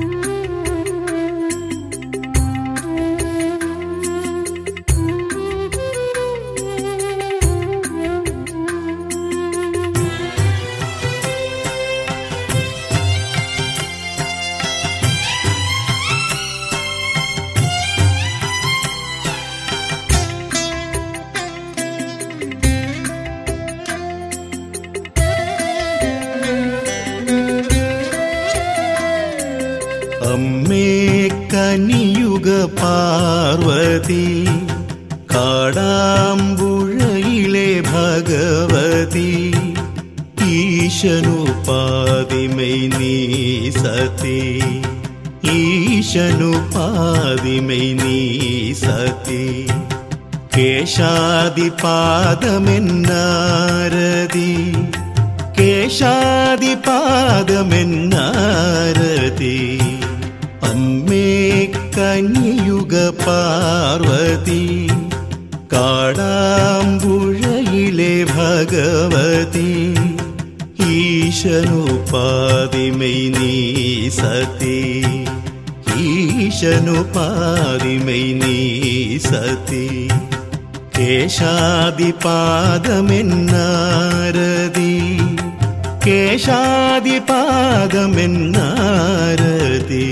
അമ്മേ കനിയുക പാർവതി കാടാമ്പുഴയിലെ ഭഗവതി ഈശനു പാതിമൈ നീ സതി ഈശനു പാതിമൈ നീ സതി കേശാദിപാദമെന്നാരതി കേശാദിപാദമെന്നാരതി അമ്മേ കനിയുക പാർവതി കാടാമ്പുഴയിലെ ഭഗവതി ഈശനു പാതിമൈ നീ സതി ഈശനു പാതിമൈ നീ സതി കേശാദിപാദമെന്നാരതി കേശാദിപാദമെന്നാരതി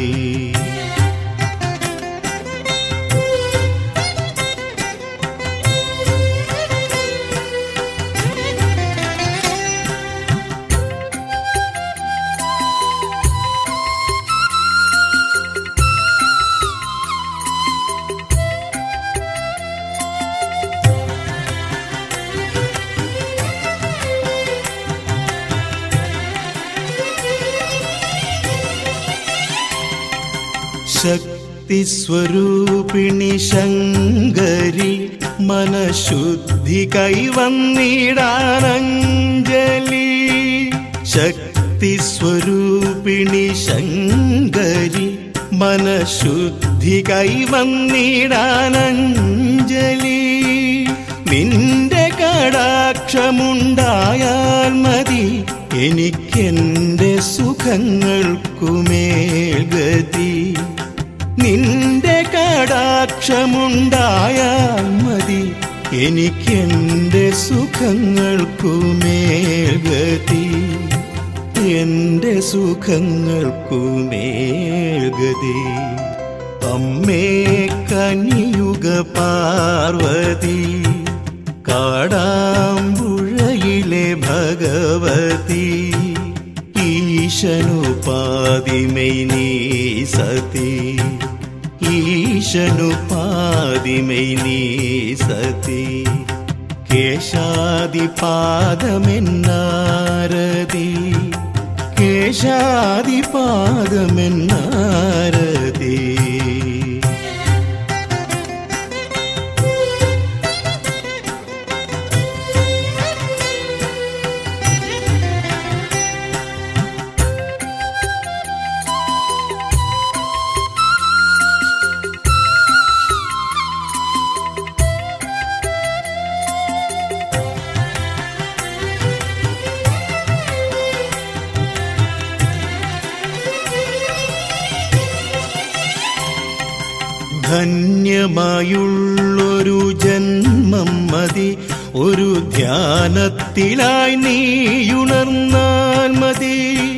ശക്തിസ്വരൂപിണി ശങ്കരി മനഃശുദ്ധി കൈവന്നിടാനഞ്ജലി ശക്തിസ്വരൂപിണി ശങ്കരി മനഃശുദ്ധി കൈവന്നിടാനഞ്ജലി നിന്റെ കടാക്ഷമുണ്ടായാൽ മതി എനിക്കെന്റെ സുഖങ്ങൾക്കുമേൽ ഗതി നിന്റെ കടാക്ഷമുണ്ടായാൽ മതി എനിക്കെന്റെ സുഖങ്ങൾക്കുമേൽ ഗതി എന്റെ സുഖങ്ങൾക്കുമേൽ ഗതി അമ്മേ കനിയുക പാർവതി കാടാമ്പുഴയിലെ ഭഗവതി ഈശനു പാതിമൈ നീ സതി ഈശനു പാതിമൈ നീ സതി കേശാദിപാദമെന്നാരതി കേശാദിപാദമെന്നാരതി ധന്യമായുള്ളൊരു ജന്മം മതി ഒരു ധ്യാനത്തിലായി നീയുണർന്നാൽ മതി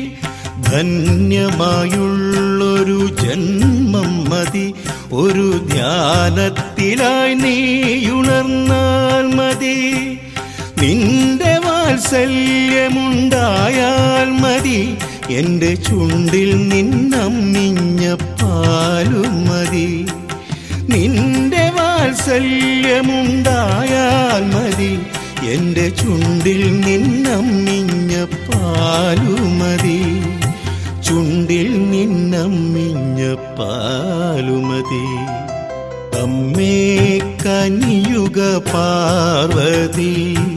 ധന്യമായുള്ളൊരു ജന്മം മതി ഒരു ധ്യാനത്തിലായി നീയുണർന്നാൽ മതി നിന്റെ വാത്സല്യമുണ്ടായാൽ മതി എന്റെ ചുണ്ടിൽ നിന്നമ്മിഞ്ഞ പാലും മതി നിന്റെ വാത്സല്യമുണ്ടായാൽ മതി എന്റെ ചുണ്ടിൽ നിന്നമ്മിഞ്ഞ പാലുമതി ചുണ്ടിൽ നിന്നമ്മിഞ്ഞ പാലുമതി അമ്മേ കനിയുക പാർവതി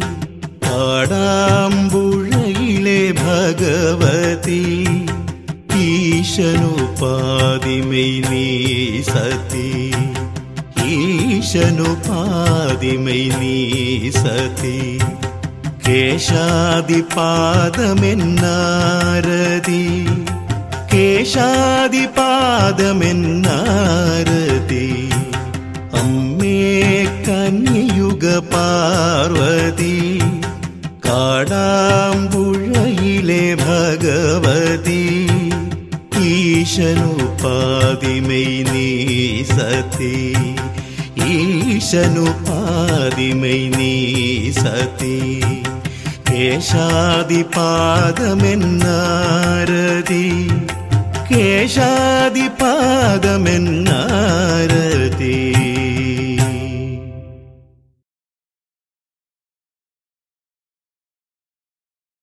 കാടാമ്പുഴയിലെ ഭഗവതി ഈശനു പാതിമൈ നീ സതി ഈശനു പാതിമൈ നീ സതി കേശാദിപാദമെന്നാരതി കേശാദിപാദമെന്നാരതി അമ്മേ കന്യയുഗ പാർവതി കാടാമ്പുഴയിലെ ഭഗവതി ഈശനുപാതിമൈ നീ സതി ഈശനുപാതിമൈ നീ സതി കേശാദിപാദമെന്നാരതി കേശാദിപാദമെന്നാരതി